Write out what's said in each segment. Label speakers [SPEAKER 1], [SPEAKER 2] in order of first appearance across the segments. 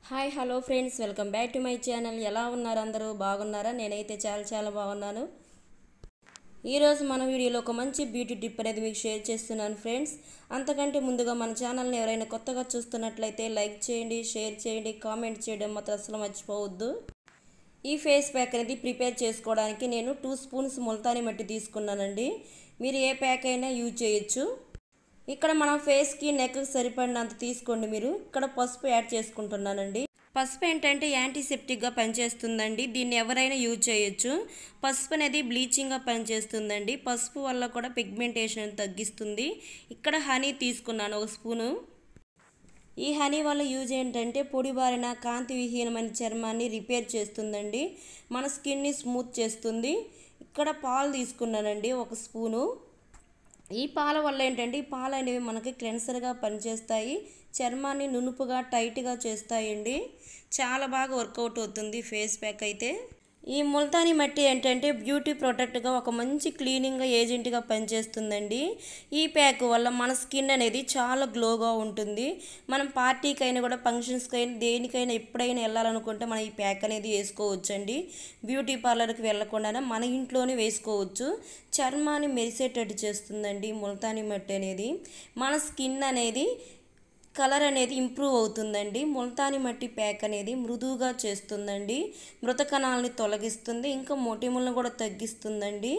[SPEAKER 1] hi hello friends welcome back to my channel ఎలా ఉన్నారు అందరూ బాగున్నారా నేనైతే చాలా చాలా బాగున్నాను ఈరోజు మన వీడియోలో ఒక మంచి బ్యూటీ టిప్ అనేది మీకు షేర్ చేస్తున్నాను ఫ్రెండ్స్ అంతకంటే ముందుగా మన ఛానల్ని ఎవరైనా కొత్తగా చూస్తున్నట్లయితే లైక్ చేయండి షేర్ చేయండి కామెంట్ చేయడం మాత్రం అసలు మర్చిపోవద్దు ఈ ఫేస్ ప్యాక్ అనేది ప్రిపేర్ చేసుకోవడానికి నేను టూ స్పూన్స్ ముల్తాని మట్టి తీసుకున్నానండి మీరు ఏ ప్యాక్ అయినా యూజ్ చేయొచ్చు ఇక్కడ మనం ఫేస్కి నెక్కి సరిపడినంత తీసుకోండి మీరు ఇక్కడ పసుపు యాడ్ చేసుకుంటున్నానండి పసుపు ఏంటంటే యాంటీసెప్టిక్గా పనిచేస్తుందండి దీన్ని ఎవరైనా యూజ్ చేయొచ్చు పసుపు అనేది బ్లీచింగ్గా పనిచేస్తుందండి పసుపు వల్ల కూడా పిగ్మెంటేషన్ తగ్గిస్తుంది ఇక్కడ హనీ తీసుకున్నాను ఒక స్పూను ఈ హనీ వల్ల యూజ్ ఏంటంటే పొడిబారిన కాంతి విహీనమైన చర్మాన్ని రిపేర్ చేస్తుందండి మన స్కిన్ని స్మూత్ చేస్తుంది ఇక్కడ పాలు తీసుకున్నానండి ఒక స్పూను ఈ పాల వల్ల ఏంటంటే ఈ పాలు అనేవి మనకి క్లెన్సర్గా పనిచేస్తాయి చర్మాన్ని నునుపుగా టైట్గా చేస్తాయండి చాలా బాగా వర్కౌట్ అవుతుంది ఫేస్ ప్యాక్ అయితే ఈ ముల్తానీ మట్టి ఏంటంటే బ్యూటీ ప్రొడక్ట్గా ఒక మంచి క్లీనింగ్గా ఏజెంట్గా పనిచేస్తుందండి ఈ ప్యాక్ వల్ల మన స్కిన్ అనేది చాలా గ్లోగా ఉంటుంది మనం పార్టీకైనా కూడా ఫంక్షన్స్కైనా దేనికైనా ఎప్పుడైనా వెళ్ళాలనుకుంటే మనం ఈ ప్యాక్ అనేది వేసుకోవచ్చండి బ్యూటీ పార్లర్కి వెళ్ళకుండా మన ఇంట్లోనే వేసుకోవచ్చు చర్మాన్ని మెరిసేటట్టు చేస్తుందండి ముల్తానీ మట్టి అనేది మన స్కిన్ అనేది కలర్ అనేది ఇంప్రూవ్ అవుతుందండి ముల్తాని మట్టి ప్యాక్ అనేది మృదువుగా చేస్తుందండి మృత కణాలని తొలగిస్తుంది ఇంకా మొటిములను కూడా తగ్గిస్తుందండి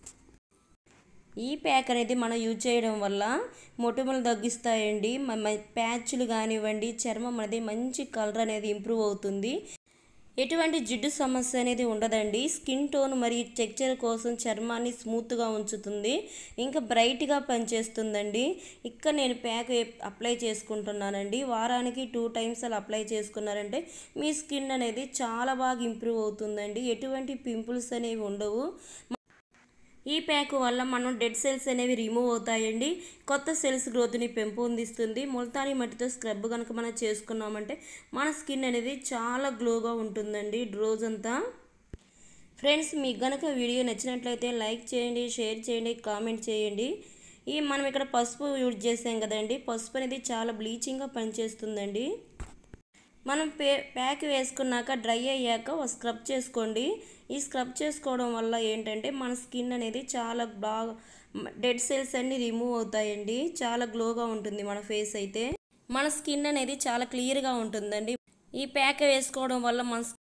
[SPEAKER 1] ఈ ప్యాక్ అనేది మనం యూజ్ చేయడం వల్ల మొటిమలు తగ్గిస్తాయండి ప్యాచ్లు కానివ్వండి చర్మం అనేది మంచి కలర్ అనేది ఇంప్రూవ్ అవుతుంది ఎటువంటి జిడ్డు సమస్య అనేది ఉండదండి స్కిన్ టోన్ మరియు టెక్చర్ కోసం చర్మాన్ని స్మూత్గా ఉంచుతుంది ఇంకా బ్రైట్గా పనిచేస్తుందండి ఇక్కడ నేను ప్యాక్ అప్లై చేసుకుంటున్నానండి వారానికి టూ టైమ్స్ అలా అప్లై చేసుకున్నారంటే మీ స్కిన్ అనేది చాలా బాగా ఇంప్రూవ్ అవుతుందండి ఎటువంటి పింపుల్స్ అనేవి ఉండవు ఈ ప్యాక్ వల్ల మనం డెడ్ సెల్స్ అనేవి రిమూవ్ అవుతాయండి కొత్త సెల్స్ గ్రోత్ని పెంపొందిస్తుంది ముల్తానీ మట్టితో స్క్రబ్ కనుక మనం చేసుకున్నామంటే మన స్కిన్ అనేది చాలా గ్లోగా ఉంటుందండి రోజంతా ఫ్రెండ్స్ మీకు గనక వీడియో నచ్చినట్లయితే లైక్ చేయండి షేర్ చేయండి కామెంట్ చేయండి ఈ మనం ఇక్కడ పసుపు యూజ్ చేసాం కదండి పసుపు అనేది చాలా బ్లీచింగ్గా పనిచేస్తుందండి మనం పే ప్యాక్ వేసుకున్నాక డ్రై అయ్యాక స్క్రబ్ చేసుకోండి ఈ స్క్రబ్ చేసుకోవడం వల్ల ఏంటంటే మన స్కిన్ అనేది చాలా బాగా డెడ్ సెల్స్ అన్నీ రిమూవ్ అవుతాయండి చాలా గ్లోగా ఉంటుంది మన ఫేస్ అయితే మన స్కిన్ అనేది చాలా క్లియర్గా ఉంటుందండి ఈ ప్యాక్ వేసుకోవడం వల్ల మన